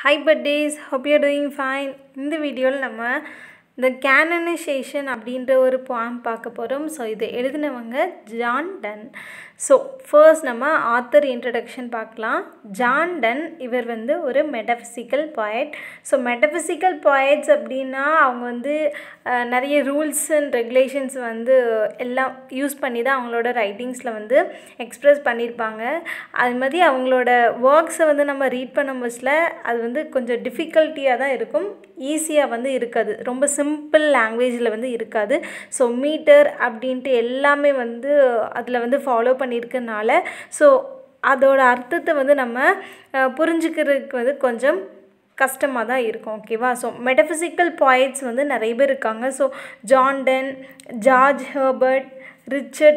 High buddies hope you're doing fine இந்த வீடியோவில் நம்ம இந்த கேனனைசேஷன் அப்படின்ற ஒரு பாம் பார்க்க போகிறோம் ஸோ இதை எழுதினவங்க ஜான் டன் ஸோ ஃபர்ஸ்ட் நம்ம ஆத்தர் இன்ட்ரடக்ஷன் பார்க்கலாம் ஜான் டன் இவர் வந்து ஒரு metaphysical poet so metaphysical poets அப்படின்னா அவங்க வந்து அஹ், நிறைய ரூல்ஸ் அண்ட் ரெகுலேஷன்ஸ் வந்து எல்லாம் யூஸ் பண்ணி தான் அவங்களோட ரைட்டிங்ஸில் வந்து எக்ஸ்ப்ரெஸ் பண்ணியிருப்பாங்க அது மாதிரி அவங்களோட ஒர்க்ஸை வந்து நம்ம ரீட் பண்ணும் பட்சத்தில் அது வந்து கொஞ்சம் டிஃபிகல்ட்டியாக தான் இருக்கும் ஈஸியாக வந்து இருக்காது ரொம்ப சிம்பிள் லாங்குவேஜில் வந்து இருக்காது ஸோ மீட்டர் அப்படின்ட்டு எல்லாமே வந்து அதில் வந்து ஃபாலோ பண்ணியிருக்கனால ஸோ அதோட அர்த்தத்தை வந்து நம்ம அஹ், புரிஞ்சுக்கிறதுக்கு வந்து கொஞ்சம் கஷ்டமாக தான் இருக்கும் ஓகேவா ஸோ மெட்டஃபிசிக்கல் பாயிட்ஸ் வந்து நிறைய பேர் இருக்காங்க so John Donne George Herbert Richard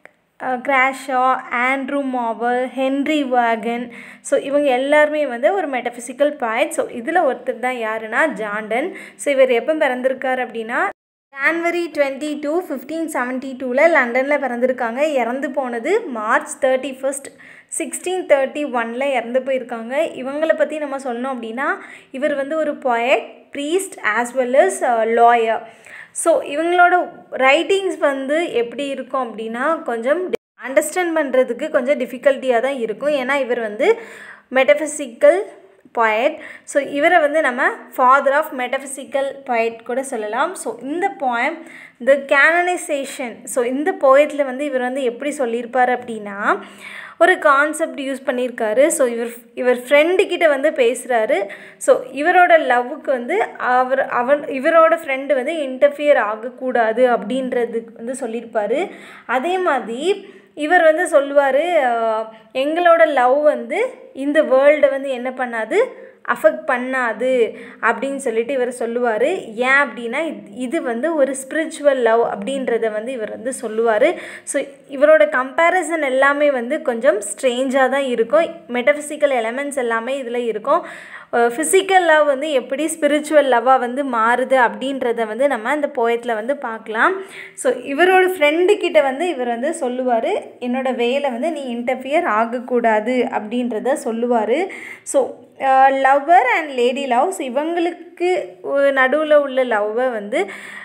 Crashaw Andrew Marvell Henry Vaughan so இவங்க எல்லாருமே வந்து ஒரு மெட்டஃபிசிக்கல் பாய்ட் ஸோ இதில் ஒருத்தர் தான் யாருன்னா ஜான்டன் ஸோ இவர் எப்போ பிறந்திருக்கார் அப்படின்னா January twenty two fifteen seventy டூவில் லண்டனில் பிறந்திருக்காங்க இறந்து போனது March thirty first sixteen thirty ஒனில் இறந்து போயிருக்காங்க இவங்களை பற்றி நம்ம சொல்லணும் அப்படின்னா இவர் வந்து ஒரு poet priest as well as lawyer so இவங்களோட ரைட்டிங்ஸ் வந்து எப்படி இருக்கும் அப்படின்னா கொஞ்சம் அண்டர்ஸ்டாண்ட் பண்ணுறதுக்கு கொஞ்சம் டிஃபிகல்ட்டியாக தான் இருக்கும் ஏன்னா இவர் வந்து மெட்டஃபிசிக்கல் poet ஸோ இவரை வந்து நம்ம ஃபாதர் ஆஃப் மெட்டஃபிசிக்கல் poet கூட சொல்லலாம் ஸோ இந்த poem த கேனனைசேஷன் ஸோ இந்த போயத்தில் வந்து இவர் வந்து எப்படி சொல்லியிருப்பார் அப்படின்னா ஒரு கான்செப்ட் யூஸ் பண்ணியிருக்காரு ஸோ இவர் இவர் ஃப்ரெண்டுக்கிட்ட வந்து பேசுகிறாரு ஸோ இவரோட லவ்வுக்கு வந்து அவர் அவன் இவரோட ஃப்ரெண்டு வந்து இன்டர்ஃபியர் ஆகக்கூடாது அப்படின்றதுக்கு வந்து சொல்லியிருப்பாரு அதே மாதிரி இவர் வந்து சொல்லுவார் எங்களோட லவ் வந்து இந்த வேர்ல்டை வந்து என்ன பண்ணாது அஃபெக்ட் பண்ணாது அப்படின்னு சொல்லிட்டு இவர் சொல்லுவார் ஏன் அப்படின்னா இது- இது வந்து ஒரு ஸ்பிரிச்சுவல் லவ் அப்படின்றத வந்து இவர் வந்து சொல்லுவார் ஸோ இவரோட கம்பேரிசன் எல்லாமே வந்து கொஞ்சம் ஸ்ட்ரேஞ்சாக தான் இருக்கும் மெட்டஃபிசிக்கல் எலமெண்ட்ஸ் எல்லாமே இதில் இருக்கும் ஃபிசிக்கல் லவ் வந்து எப்படி ஸ்பிரிச்சுவல் லவ்வாக வந்து மாறுது அப்படின்றத வந்து நம்ம இந்த போயத்தில் வந்து பார்க்கலாம் ஸோ இவரோட ஃப்ரெண்டு கிட்ட வந்து இவர் வந்து சொல்லுவார் என்னோட வேலை வந்து நீ இன்டர்ஃபியர் ஆகக்கூடாது அப்படின்றத சொல்லுவார் so lover and lady loves இவங்களுக்கு நடுவில் உள்ள லவ்வை வந்து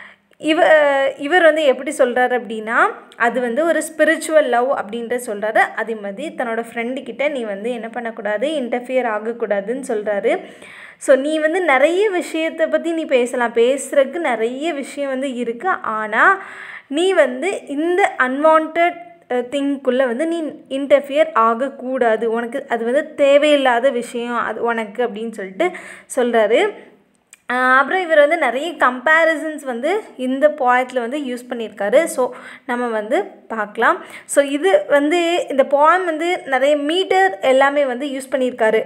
இவ இவர் வந்து எப்படி சொல்கிறாரு அப்படின்னா அது வந்து ஒரு ஸ்பிரிச்சுவல் லவ் அப்படின்ற சொல்கிறாரு அதே மாதிரி தன்னோட ஃப்ரெண்டு கிட்ட நீ வந்து என்ன பண்ணக்கூடாது இன்டர்ஃபியர் ஆகக்கூடாதுன்னு சொல்கிறாரு ஸோ நீ வந்து நிறைய விஷயத்தை பற்றி நீ பேசலாம் பேசுகிறதுக்கு நிறைய விஷயம் வந்து இருக்குது ஆனால் நீ வந்து இந்த அன்வான்ட் திங்குள்ளே வந்து நீ இன்டர்ஃபியர் ஆகக்கூடாது உனக்கு அது வந்து தேவையில்லாத விஷயம் அது உனக்கு அப்படின்னு சொல்லிட்டு சொல்கிறாரு அப்புறம் இவர் வந்து நிறைய கம்பேரிசன்ஸ் வந்து இந்த பாயத்தில் வந்து யூஸ் பண்ணியிருக்காரு ஸோ நம்ம வந்து பார்க்கலாம் ஸோ இது வந்து இந்த poem வந்து நிறைய மீட்டர் எல்லாமே வந்து யூஸ் பண்ணியிருக்காரு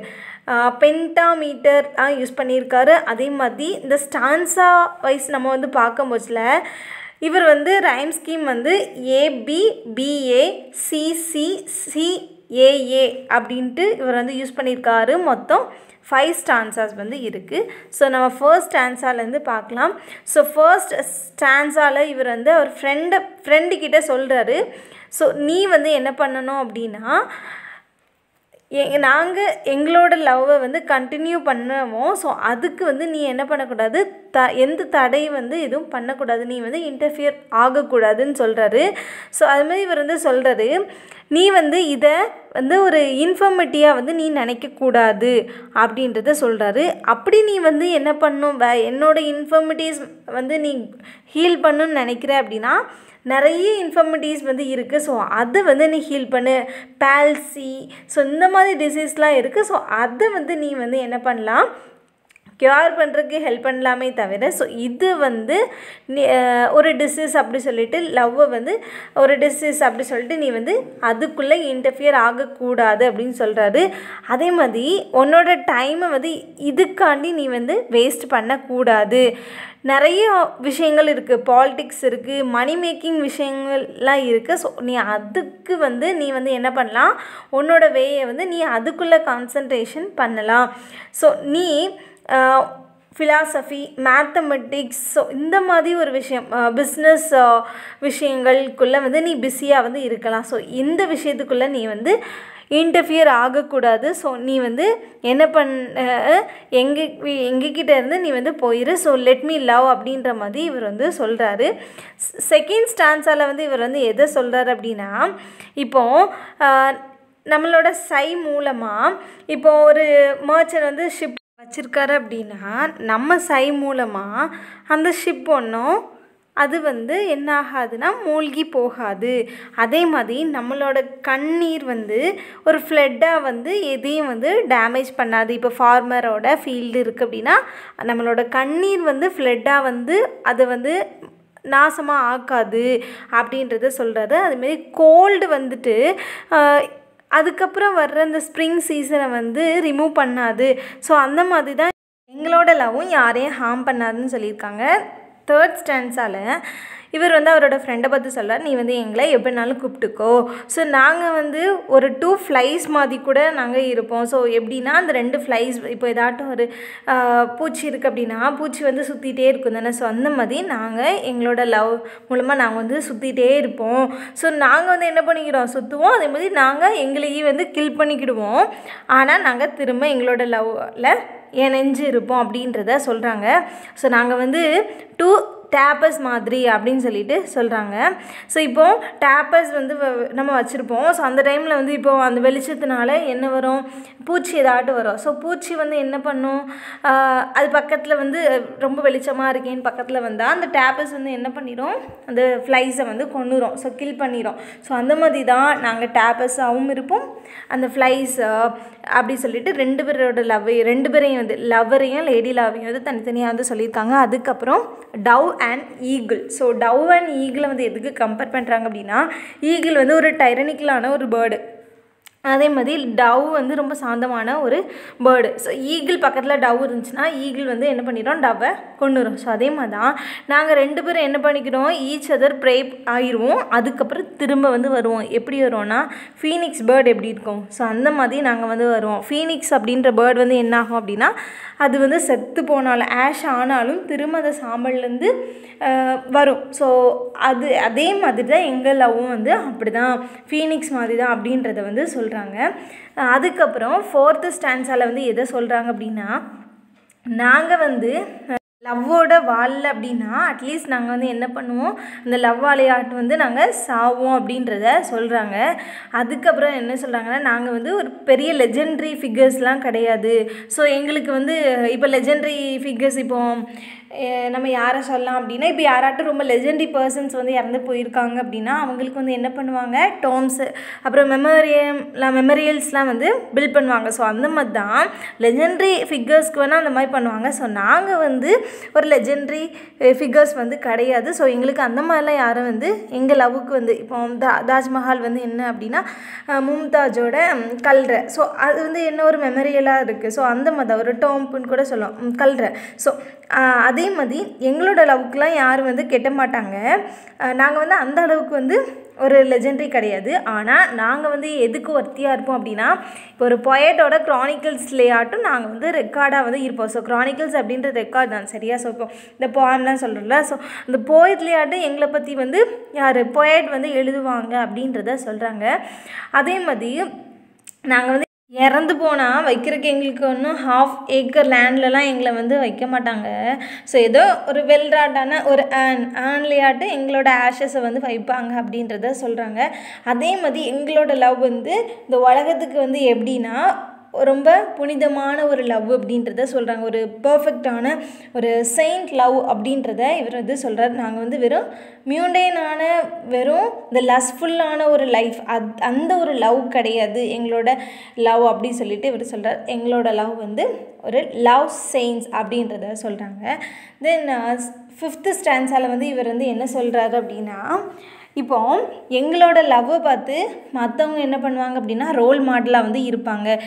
பென்டா மீட்டர் யூஸ் பண்ணியிருக்காரு அதே மாதிரி இந்த ஸ்டான்ஸா வைஸ் நம்ம வந்து பார்க்கும்போதுல இவர் வந்து ரைம் ஸ்கீம் வந்து ஏபி பிஏ சிசி சிஏஏ அப்படின்ட்டு இவர் வந்து யூஸ் பண்ணியிருக்காரு மொத்தம் ஃபைவ் ஸ்டான்சாஸ் வந்து இருக்குது ஸோ நம்ம ஃபர்ஸ்ட் ஸ்டான்ஸாலேருந்து பார்க்கலாம் ஸோ ஃபர்ஸ்ட் ஸ்டான்ஸால் இவர் வந்து அவர் ஃப்ரெண்டை ஃப்ரெண்டு கிட்ட சொல்கிறாரு ஸோ நீ வந்து என்ன பண்ணணும் அப்படின்னா எ நாங்கள் எங்களோட லவ்வை வந்து கண்டினியூ பண்ணுவோம் ஸோ அதுக்கு வந்து நீ என்ன பண்ணக்கூடாது த எந்த தடையும் வந்து எதுவும் பண்ணக்கூடாது நீ வந்து இன்டர்ஃபியர் ஆகக்கூடாதுன்னு சொல்கிறாரு ஸோ அது மாதிரி இவர் வந்து சொல்கிறாரு நீ வந்து இதை வந்து ஒரு இன்ஃபர்மேட்டிவாக வந்து நீ நினைக்கக்கூடாது அப்படின்றத சொல்கிறாரு அப்படி நீ வந்து என்ன பண்ணும் வே என்னோட இன்ஃபர்மிட்டிஸ் வந்து நீ ஹீல் பண்ணணும்னு நினைக்கிற அப்படின்னா நிறைய இன்ஃபர்மிட்டிஸ் வந்து இருக்குது ஸோ அதை வந்து நீ ஹீல் பண்ணு பால்சி ஸோ இந்த மாதிரி டிசீஸ்லாம் இருக்குது ஸோ அதை வந்து நீ வந்து என்ன பண்ணலாம் க்யூர் பண்ணுறதுக்கு ஹெல்ப் பண்ணலாமே தவிர ஸோ இது வந்து நீ அஹ், ஒரு டிசீஸ் அப்படி சொல்லிட்டு லவ்வை வந்து ஒரு டிசீஸ் அப்படி சொல்லிட்டு நீ வந்து அதுக்குள்ளே இன்டர்ஃபியர் ஆகக்கூடாது அப்படின்னு சொல்கிறாரு அதே மாதிரி உன்னோட டைமை வந்து இதுக்காண்டி நீ வந்து வேஸ்ட் பண்ணக்கூடாது நிறைய விஷயங்கள் இருக்குது பாலிடிக்ஸ் இருக்குது மணி மேக்கிங் விஷயங்கள்லாம் இருக்குது ஸோ நீ அதுக்கு வந்து நீ வந்து என்ன பண்ணலாம் உன்னோட வேயை வந்து நீ அதுக்குள்ளே கான்சன்ட்ரேஷன் பண்ணலாம் ஸோ நீ ஃபிலாசபி மேத்தமெட்டிக்ஸ் ஸோ இந்த மாதிரி ஒரு விஷயம் பிஸ்னஸ் விஷயங்களுக்குள்ளே வந்து நீ பிஸியாக வந்து இருக்கலாம் ஸோ இந்த விஷயத்துக்குள்ளே நீ வந்து இன்டர்ஃபியர் ஆகக்கூடாது ஸோ நீ வந்து என்ன பண்ண எங்கள் எங்ககிட்ட இருந்து நீ வந்து போயிரு ஸோ லெட் மீ லவ் அப்படின்ற மாதிரி இவர் வந்து சொல்கிறாரு செகண்ட் ஸ்டான்ஸால் வந்து இவர் வந்து எதை சொல்கிறாரு அப்படின்னா இப்போது நம்மளோட சை மூலமாக இப்போ ஒரு மர்ச்சர் வந்து ஷிப் வச்சுருக்காரு அப்படின்னா நம்ம சை மூலமாக அந்த ஷிப் ஒன்றும் அது வந்து என்ன ஆகாதுன்னா மூழ்கி போகாது அதே மாதிரி நம்மளோட கண்ணீர் வந்து ஒரு ஃப்ளட்டாக வந்து எதையும் வந்து டேமேஜ் பண்ணாது இப்போ ஃபார்மரோட ஃபீல்டு இருக்குது அப்படின்னா நம்மளோட கண்ணீர் வந்து ஃப்ளட்டாக வந்து அது வந்து நாசமாக ஆக்காது அப்படின்றத சொல்கிறாரு அதுமாரி கோல்டு வந்துட்டு அதுக்கப்புறம் வர்ற அந்த ஸ்ப்ரிங் சீசனை வந்து ரிமூவ் பண்ணாது ஸோ அந்த மாதிரி தான் எங்களோட லவ்வும் யாரையும் ஹார்ம் பண்ணாதுன்னு சொல்லியிருக்காங்க தேர்ட் ஸ்டான்ஸால் இவர் வந்து அவரோட ஃப்ரெண்டை பார்த்து சொல்கிறார் நீ வந்து எங்களை எப்படினாலும் கூப்பிட்டுக்கோ ஸோ நாங்கள் வந்து ஒரு டூ ஃப்ளைஸ் மாதிரி கூட நாங்கள் இருப்போம் ஸோ எப்படின்னா அந்த ரெண்டு ஃப்ளைஸ் இப்போ ஏதாட்டும் ஒரு பூச்சி இருக்குது அப்படின்னா பூச்சி வந்து சுற்றிட்டே இருக்கும் தானே ஸோ அந்த மாதிரி நாங்கள் எங்களோட லவ் மூலமாக நாங்கள் வந்து சுற்றிட்டே இருப்போம் ஸோ நாங்கள் வந்து என்ன பண்ணிக்கிறோம் சுற்றுவோம் அதே மாதிரி நாங்கள் எங்களையே வந்து கில் பண்ணிக்கிடுவோம் ஆனால் நாங்கள் திரும்ப எங்களோட லவ்வில் இணைஞ்சு இருப்போம் அப்படின்றத சொல்கிறாங்க ஸோ நாங்கள் வந்து டூ டேப்பர்ஸ் மாதிரி அப்படின்னு சொல்லிட்டு சொல்கிறாங்க ஸோ இப்போது டேப்பர்ஸ் வந்து நம்ம வச்சுருப்போம் ஸோ அந்த டைமில் வந்து இப்போது அந்த வெளிச்சத்தினால என்ன வரும் பூச்சி ஏதாட்டும் வரும் ஸோ பூச்சி வந்து என்ன பண்ணும் அது பக்கத்தில் வந்து ரொம்ப வெளிச்சமாக இருக்கேன்னு பக்கத்தில் வந்தால் அந்த டேப்பர்ஸ் வந்து என்ன பண்ணிடும் அந்த ஃப்ளைஸை வந்து கொண்டுரும் ஸோ கில் பண்ணிடும் ஸோ அந்த மாதிரி தான் நாங்கள் டேப்பர்ஸாகவும் இருப்போம் அந்த ஃப்ளைஸ் அப்படி சொல்லிட்டு ரெண்டு பேரோட லவ் ரெண்டு பேரையும் வந்து லவ்வரையும் லேடி லவ்வையும் வந்து தனித்தனியாக வந்து சொல்லியிருக்காங்க அதுக்கப்புறம் dove and eagle so dove and ஈகிளை வந்து எதுக்கு கம்பேர் பண்ணுறாங்க அப்படின்னா ஈகிள் வந்து ஒரு டைரனிக்கலான ஒரு பேர்டு அதே மாதிரி டவ் வந்து ரொம்ப சாந்தமான ஒரு பேர்டு ஸோ ஈகிள் பக்கத்தில் டவ் இருந்துச்சுன்னா ஈகிள் வந்து என்ன பண்ணிடும் டவ்வை கொண்டு வரும் ஸோ அதே மாதிரி தான் நாங்கள் ரெண்டு பேரும் என்ன பண்ணிக்கிறோம் ஈச் அதர் ப்ரே ஆயிடுவோம் அதுக்கப்புறம் திரும்ப வந்து வருவோம் எப்படி வருவோம்னா ஃபீனிக்ஸ் பேர்டு எப்படி இருக்கும் ஸோ அந்த மாதிரி நாங்கள் வந்து வருவோம் ஃபீனிக்ஸ் அப்படின்ற பேர்டு வந்து என்ன ஆகும் அப்படின்னா அது வந்து செத்து போனாலும் ஆஷ் ஆனாலும் திரும்ப அந்த சாம்பல்லேருந்து வரும் ஸோ அது அதே மாதிரி தான் எங்கள் லவ்வும் வந்து அப்படி தான் ஃபீனிக்ஸ் மாதிரி தான் அப்படின்றத வந்து சொல்கிறாங்க அதுக்கப்புறம் ஃபோர்த்து ஸ்டான்ஸால் வந்து எதை சொல்கிறாங்க அப்படின்னா நாங்கள் வந்து லவ்வோட வாழல அப்படின்னா அட்லீஸ்ட் நாங்கள் வந்து என்ன பண்ணுவோம் இந்த லவ் விளையாட்டு வந்து நாங்கள் சாவோம் அப்படின்றத சொல்கிறாங்க அதுக்கப்புறம் என்ன சொல்கிறாங்கன்னா நாங்கள் வந்து ஒரு பெரிய லெஜெண்ட்ரி ஃபிகர்ஸ்லாம் கிடையாது ஸோ எங்களுக்கு வந்து இப்போ லெஜெண்ட்ரி ஃபிகர்ஸ் இப்போ நம்ம யாரை சொல்லலாம் அப்படின்னா இப்போ யாராட்டும் ரொம்ப லெஜெண்டரி பர்சன்ஸ் வந்து இறந்து போயிருக்காங்க அப்படின்னா அவங்களுக்கு வந்து என்ன பண்ணுவாங்க டோம்ஸு அப்புறம் மெமோரியம்லாம் மெமரியல்ஸ்லாம் வந்து பில்ட் பண்ணுவாங்க ஸோ அந்த மாதிரி தான் லெஜெண்ட்ரி ஃபிகர்ஸ்க்கு வேணால் அந்த மாதிரி பண்ணுவாங்க ஸோ நாங்கள் வந்து ஒரு லெஜெண்ட்ரி ஃபிகர்ஸ் வந்து கிடையாது ஸோ எங்களுக்கு அந்த மாதிரிலாம் யாரும் வந்து எங்கள் லவ்வுக்கு வந்து இப்போ தா தாஜ்மஹால் வந்து என்ன அப்படின்னா மும்தாஜோட கல்ற ஸோ அது வந்து என்ன ஒரு மெமரியலாக இருக்குது ஸோ அந்த மாதிரி ஒரு டோம்புன்னு கூட சொல்லுவோம் கல்ற ஸோ அதே மாதிரி எங்களோட லவ்வுக்குலாம் யாரும் வந்து கெட்ட மாட்டாங்க நாங்கள் வந்து அந்த அளவுக்கு வந்து ஒரு லெஜெண்டரி கிடையாது ஆனால் நாங்கள் வந்து எதுக்கு ஒர்த்தியாக இருப்போம் அப்படின்னா இப்போ ஒரு பொயட்டோட க்ரானிக்கல்ஸ்லேயாட்டும் நாங்கள் வந்து ரெக்கார்டாக வந்து இருப்போம் ஸோ க்ரானிக்கல்ஸ் அப்படின்ற ரெக்கார்ட் தான் சரியா ஸோ இப்போ இந்த போயம்லாம் சொல்கிறோம்ல ஸோ அந்த போயட்லேயாட்டும் எங்களை பற்றி வந்து யார் பொயட் வந்து எழுதுவாங்க அப்படின்றத சொல்கிறாங்க அதே மாதிரி நாங்கள் வந்து இறந்து போனால் வைக்கிறதுக்கு எங்களுக்கு ஒன்றும் ஹாஃப் ஏக்கர் லேண்ட்லலாம் எங்களை வந்து வைக்க மாட்டாங்க ஸோ ஏதோ ஒரு வெல்ராட்டான ஒரு ஆன் ஆன்லையாட்டு எங்களோட ஆஷஸை வந்து வைப்பாங்க அப்படின்றத சொல்கிறாங்க அதே மாதிரி எங்களோட லவ் வந்து இந்த உலகத்துக்கு வந்து எப்படின்னா ரொம்ப புனிதமான ஒரு லவ் அப்படின்றத சொல்கிறாங்க ஒரு பர்ஃபெக்டான ஒரு செயின்ட் லவ் அப்படின்றத இவர் வந்து சொல்கிறார் நாங்கள் வந்து வெறும் மியூண்டைனான வெறும் இந்த லஸ்ஃபுல்லான ஒரு லைஃப் அத் அந்த ஒரு லவ் கிடையாது எங்களோட லவ் அப்படின்னு சொல்லிட்டு இவர் சொல்கிறார் எங்களோட லவ் வந்து ஒரு லவ் செயின்ஸ் அப்படின்றத சொல்கிறாங்க தென் ஃபிஃப்த்து ஸ்டான்ஸால் வந்து இவர் வந்து என்ன சொல்கிறாரு அப்படின்னா இப்போ எங்களோட லவ்வை பார்த்து மற்றவங்க என்ன பண்ணுவாங்க அப்படின்னா ரோல் மாடலாக வந்து இருப்பாங்க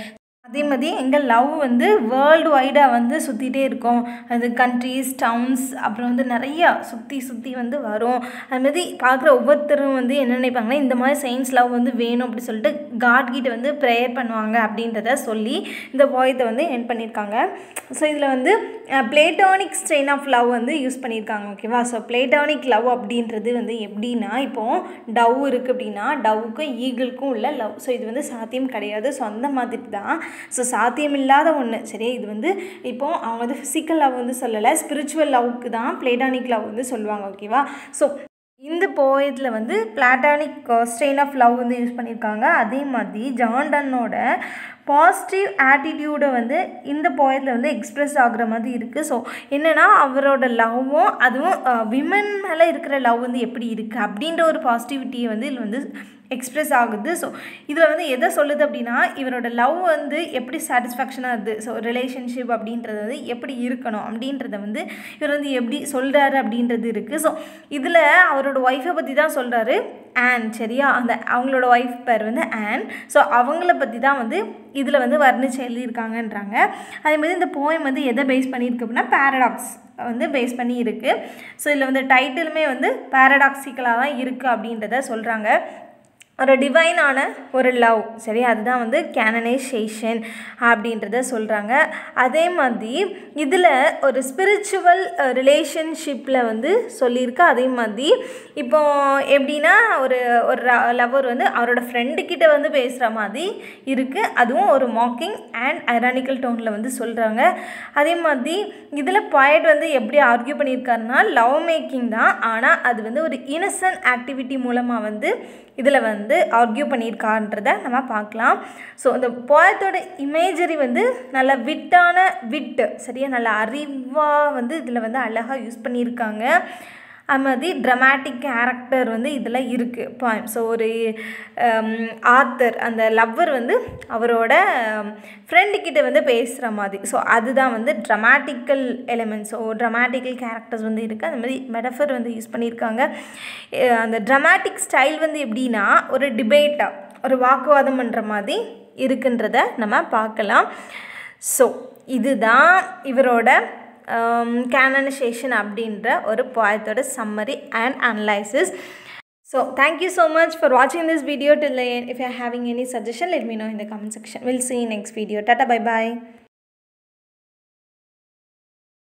அதே மாதிரி எங்கள் லவ் வந்து வேர்ல்டு வைடாக வந்து சுற்றிட்டே இருக்கும் அது கண்ட்ரீஸ் டவுன்ஸ் அப்புறம் வந்து நிறையா சுற்றி சுற்றி வந்து வரும் அது மாதிரி பார்க்குற ஒவ்வொருத்தரும் வந்து என்ன நினைப்பாங்கன்னா இந்த மாதிரி சயின்ஸ் லவ் வந்து வேணும் அப்படி சொல்லிட்டு காட் கிட்ட வந்து ப்ரேயர் பண்ணுவாங்க அப்படின்றத சொல்லி இந்த போயத்தை வந்து என் பண்ணியிருக்காங்க ஸோ இதில் வந்து பிளேட்டானிக் ஸ்ட்ரெயின் ஆஃப் லவ் வந்து யூஸ் பண்ணியிருக்காங்க ஓகேவா ஸோ பிளேட்டானிக் லவ் அப்படின்றது வந்து எப்படின்னா இப்போது டவ் இருக்குது அப்படின்னா டவ்வுக்கும் ஈகிளுக்கும் உள்ள லவ் ஸோ இது வந்து சாத்தியம் கிடையாது ஸோ அந்த மாதிரி தான் ஸோ சாத்தியம் இல்லாத ஒன்று சரியா இது வந்து இப்போது அவங்க வந்து ஃபிசிக்கல் லவ் வந்து சொல்லலை ஸ்பிரிச்சுவல் லவ்க்கு தான் பிளேட்டானிக் லவ் வந்து சொல்லுவாங்க ஓகேவா ஸோ இந்த போயத்தில் வந்து பிளாட்டானிக் ஸ்ட்ரெயின் ஆஃப் லவ் வந்து யூஸ் பண்ணியிருக்காங்க அதே மாதிரி ஜான்டனோட பாசிட்டிவ் ஆட்டிடியூடை வந்து இந்த போயத்தில் வந்து எக்ஸ்ப்ரெஸ் ஆகுற மாதிரி இருக்குது ஸோ என்னென்னா அவரோட லவ்வும் அதுவும் விமன் மேலே இருக்கிற லவ் வந்து எப்படி இருக்குது அப்படின்ற ஒரு பாசிட்டிவிட்டியை வந்து இதில் வந்து எக்ஸ்ப்ரெஸ் ஆகுது ஸோ இதில் வந்து எதை சொல்லுது அப்படின்னா இவரோட லவ் வந்து எப்படி சாட்டிஸ்ஃபேக்ஷனாக இருக்குது ஸோ ரிலேஷன்ஷிப் அப்படின்றது வந்து எப்படி இருக்கணும் அப்படின்றத வந்து இவர் வந்து எப்படி சொல்கிறாரு அப்படின்றது இருக்குது ஸோ இதில் அவரோட ஒய்ஃபை பற்றி தான் சொல்கிறாரு ஆன் சரியா அந்த அவங்களோட ஒய்ஃப் பேர் வந்து ஆன் ஸோ அவங்கள பற்றி தான் வந்து இதில் வந்து வர்ணிச்சு எழுதியிருக்காங்கன்றாங்க அதே மாதிரி இந்த போயம் வந்து எதை பேஸ் பண்ணியிருக்கு அப்படின்னா பேரடாக்ஸ் வந்து பேஸ் பண்ணி இருக்குது ஸோ இதில் வந்து டைட்டிலுமே வந்து பேரடாக்சிக்கலாக தான் இருக்குது அப்படின்றத சொல்கிறாங்க ஒரு டிவைனான ஒரு லவ் சரி அதுதான் வந்து கேனனைசேஷன் அப்படின்றத சொல்கிறாங்க அதே மாதிரி இதில் ஒரு ஸ்பிரிச்சுவல் ரிலேஷன்ஷிப்பில் வந்து சொல்லியிருக்கு அதே மாதிரி இப்போ எப்படின்னா ஒரு ஒரு லவர் வந்து அவரோட ஃப்ரெண்டுக்கிட்ட வந்து பேசுகிற மாதிரி இருக்குது அதுவும் ஒரு மாக்கிங் அண்ட் ஐரானிக்கல் டோனில் வந்து சொல்கிறாங்க அதே மாதிரி இதில் பாய்ட் வந்து எப்படி ஆர்கியூ பண்ணியிருக்காருன்னா லவ் மேக்கிங் தான் ஆனால் அது வந்து ஒரு இன்னசென்ட் ஆக்டிவிட்டி மூலமாக வந்து இதில் வந்து ஆர்கியூ பண்ணியிருக்கான்றத நம்ம பார்க்கலாம் ஸோ இந்த போயத்தோட இமேஜரி வந்து நல்ல விட்டான விட்டு சரியா நல்ல அறிவாக வந்து இதில் வந்து அழகாக யூஸ் பண்ணியிருக்காங்க அது மாதிரி ட்ரமாட்டிக் கேரக்டர் வந்து இதில் இருக்குது பாயிண்ட் ஸோ ஒரு ஆத்தர் அந்த லவ்வர் வந்து அவரோட ஃப்ரெண்டுக்கிட்ட வந்து பேசுகிற மாதிரி ஸோ அதுதான் வந்து dramatical elements so dramatical characters வந்து இருக்குது அந்த மாதிரி மெடஃபர் வந்து யூஸ் பண்ணியிருக்காங்க அந்த ட்ரமாட்டிக் ஸ்டைல் வந்து எப்படின்னா ஒரு டிபேட்டாக ஒரு வாக்குவாதம் பண்ணுற மாதிரி இருக்குன்றத நம்ம பார்க்கலாம் ஸோ இதுதான் இவரோட கேனனைசேஷன் அப்படின்ற ஒரு பாயத்தோட summary and analysis So thank you so much for watching this video till the end. If you are having any suggestion, let me know in the comment section. We'll see you next video. Tata bye bye.